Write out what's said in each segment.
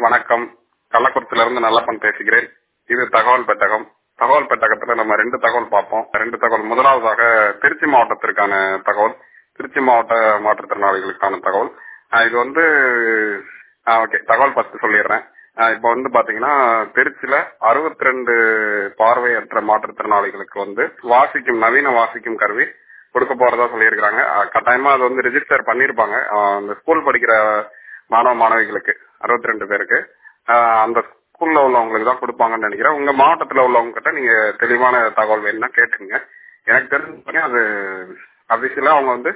வணக்கம் கள்ளக்குறிச்சியில இருந்து நல்லப்பன் பேசுகிறேன் இது தகவல் பெட்டகம் தகவல் பெட்டகத்துல நம்ம ரெண்டு தகவல் பார்ப்போம் ரெண்டு தகவல் முதலாவதாக திருச்சி மாவட்டத்திற்கான தகவல் திருச்சி மாவட்ட மாற்றுத்திறனாளிகளுக்கான தகவல் ஆஹ் இது வந்து ஓகே தகவல் பத்து சொல்லிடுறேன் ஆஹ் இப்போ வந்து பாத்தீங்கன்னா திருச்சியில அறுபத்தி ரெண்டு பார்வையற்ற மாற்றுத்திறனாளிகளுக்கு வந்து வாசிக்கும் நவீன வாசிக்கும் கருவி கொடுக்க போறதா சொல்லியிருக்கிறாங்க ஆஹ் கட்டாயமா அது வந்து ரெஜிஸ்டர் பண்ணிருப்பாங்க அந்த ஸ்கூல் படிக்கிற மாணவ மாணவிகளுக்கு அறுபத்தி ரெண்டு பேருக்கு ஆஹ் அந்த ஸ்கூல்ல உள்ளவங்களுக்கு தான் கொடுப்பாங்கன்னு நினைக்கிறேன் உங்க மாவட்டத்துல உள்ளவங்க கிட்ட நீங்க தெளிவான தகவல் வேணும்னா கேட்டுங்க எனக்கு தெரிஞ்ச அது அபிஷியலா அவங்க வந்து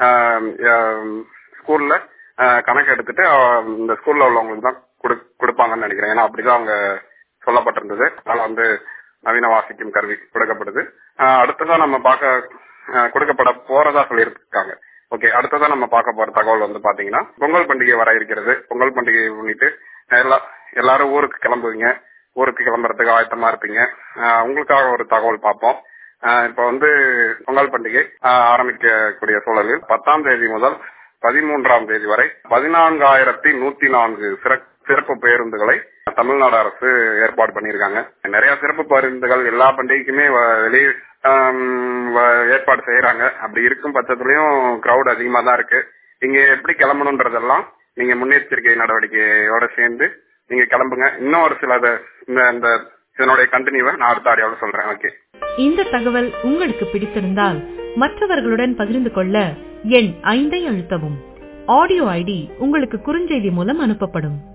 ஸ்கூல்ல கணக்கு எடுத்துட்டு ஆஹ் இந்த ஸ்கூல்ல உள்ளவங்களுக்கு தான் கொடுப்பாங்கன்னு நினைக்கிறேன் ஏன்னா அப்படிதான் அவங்க சொல்லப்பட்டிருந்தது அதனால வந்து நவீன வாசிக்கும் கருவி கொடுக்கப்படுது அடுத்ததா நம்ம பார்க்க கொடுக்கப்பட போறதா சொல்லியிருக்காங்க ஓகே அடுத்ததா நம்ம பார்க்க போற தகவல் வந்து பாத்தீங்கன்னா பொங்கல் பண்டிகை வர இருக்கிறது பொங்கல் பண்டிகையை முன்னிட்டு எல்லா எல்லாரும் ஊருக்கு கிளம்புவீங்க ஊருக்கு கிளம்புறதுக்கு ஆயத்தமா இருப்பீங்க உங்களுக்காக ஒரு தகவல் பார்ப்போம் இப்ப வந்து பொங்கல் பண்டிகை ஆரம்பிக்கக்கூடிய சூழலில் பத்தாம் தேதி முதல் பதிமூன்றாம் தேதி வரை பதினான்காயிரத்தி நூத்தி நான்கு சிறப்பு பேருந்துகளை தமிழ்நாடு அரசு ஏற்பாடு பண்ணியிருக்காங்க நிறைய சிறப்பு பேருந்துகள் எல்லா பண்டிகைக்குமே வெளியே ஏற்பாடு செய்யறாங்க அப்படி இருக்கும் பட்சத்துலயும் கிரௌட் அதிகமா தான் இருக்கு நீங்க எப்படி கிளம்பணுன்றதெல்லாம் நீங்க முன்னெச்சரிக்கை நடவடிக்கையோட சேர்ந்து நீங்க கிளம்புங்க இன்னும் ஒரு சில இந்த இதனுடைய கண்டினியூவை நான் அடுத்த ஆடியோவில் சொல்றேன் ஓகே இந்த தகவல் உங்களுக்கு பிடித்திருந்தால் மற்றவர்களுடன் பகிர்ந்து கொள்ள எண் ஐந்தை அழுத்தவும் ஆடியோ ஐடி உங்களுக்கு குறுஞ்செய்தி மூலம் அனுப்பப்படும்